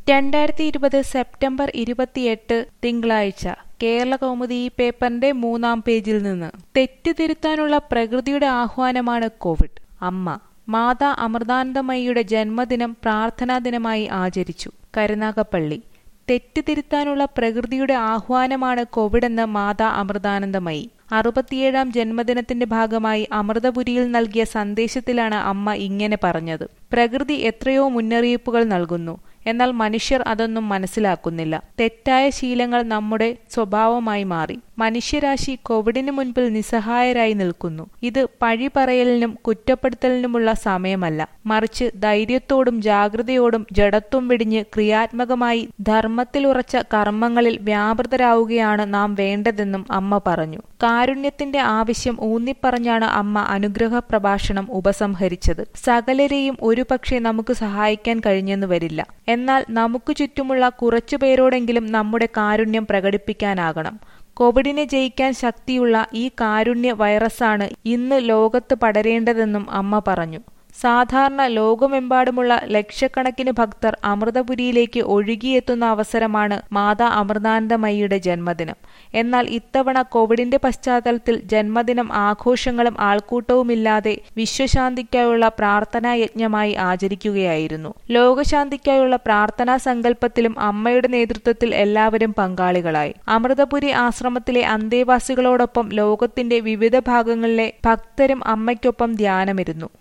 രണ്ടായിരത്തി ഇരുപത് സെപ്റ്റംബർ ഇരുപത്തിയെട്ട് തിങ്കളാഴ്ച കേരള കൗമുദി ഈ പേപ്പറിന്റെ മൂന്നാം പേജിൽ നിന്ന് തെറ്റുതിരുത്താനുള്ള പ്രകൃതിയുടെ ആഹ്വാനമാണ് കോവിഡ് അമ്മ മാതാ അമൃതാനന്ദമയിയുടെ ജന്മദിനം പ്രാർത്ഥനാ ദിനമായി ആചരിച്ചു കരുനാഗപ്പള്ളി തെറ്റുതിരുത്താനുള്ള പ്രകൃതിയുടെ ആഹ്വാനമാണ് കോവിഡെന്ന് മാതാ അമൃതാനന്ദമയി അറുപത്തിയേഴാം ജന്മദിനത്തിന്റെ ഭാഗമായി അമൃതപുരിയിൽ നൽകിയ സന്ദേശത്തിലാണ് അമ്മ ഇങ്ങനെ പറഞ്ഞത് പ്രകൃതി എത്രയോ മുന്നറിയിപ്പുകൾ നൽകുന്നു എന്നാൽ മനുഷ്യർ അതൊന്നും മനസ്സിലാക്കുന്നില്ല തെറ്റായ ശീലങ്ങൾ നമ്മുടെ സ്വഭാവമായി മാറി മനുഷ്യരാശി കോവിഡിന് മുൻപിൽ നിസ്സഹായരായി നിൽക്കുന്നു ഇത് പഴി പറയലിനും കുറ്റപ്പെടുത്തലിനുമുള്ള സമയമല്ല മറിച്ച് ധൈര്യത്തോടും ജാഗ്രതയോടും ജഡത്വം വെടിഞ്ഞ് ക്രിയാത്മകമായി ധർമ്മത്തിലുറച്ച കർമ്മങ്ങളിൽ വ്യാപൃതരാവുകയാണ് നാം വേണ്ടതെന്നും അമ്മ പറഞ്ഞു കാരുണ്യത്തിന്റെ ആവശ്യം ഊന്നിപ്പറഞ്ഞാണ് അമ്മ അനുഗ്രഹ പ്രഭാഷണം ഉപസംഹരിച്ചത് സകലരെയും ഒരുപക്ഷെ നമുക്ക് സഹായിക്കാൻ കഴിഞ്ഞെന്ന് വരില്ല എന്നാൽ നമുക്ക് ചുറ്റുമുള്ള കുറച്ചുപേരോടെങ്കിലും നമ്മുടെ കാരുണ്യം പ്രകടിപ്പിക്കാനാകണം കോവിഡിനെ ജയിക്കാൻ ശക്തിയുള്ള ഈ കാരുണ്യ വൈറസാണ് ഇന്ന് ലോകത്ത് പടരേണ്ടതെന്നും അമ്മ പറഞ്ഞു സാധാരണ ലോകമെമ്പാടുമുള്ള ലക്ഷക്കണക്കിന് ഭക്തർ അമൃതപുരിയിലേക്ക് ഒഴുകിയെത്തുന്ന അവസരമാണ് മാതാ അമൃതാനന്ദമയിയുടെ ജന്മദിനം എന്നാൽ ഇത്തവണ കോവിഡിന്റെ പശ്ചാത്തലത്തിൽ ജന്മദിനം ആഘോഷങ്ങളും ആൾക്കൂട്ടവുമില്ലാതെ വിശ്വശാന്തിക്കായുള്ള പ്രാർത്ഥനാ യജ്ഞമായി ആചരിക്കുകയായിരുന്നു ലോകശാന്തിക്കായുള്ള പ്രാർത്ഥനാ സങ്കല്പത്തിലും അമ്മയുടെ നേതൃത്വത്തിൽ എല്ലാവരും പങ്കാളികളായി അമൃതപുരി ആശ്രമത്തിലെ അന്തേവാസികളോടൊപ്പം ലോകത്തിന്റെ വിവിധ ഭാഗങ്ങളിലെ ഭക്തരും അമ്മയ്ക്കൊപ്പം ധ്യാനമിരുന്നു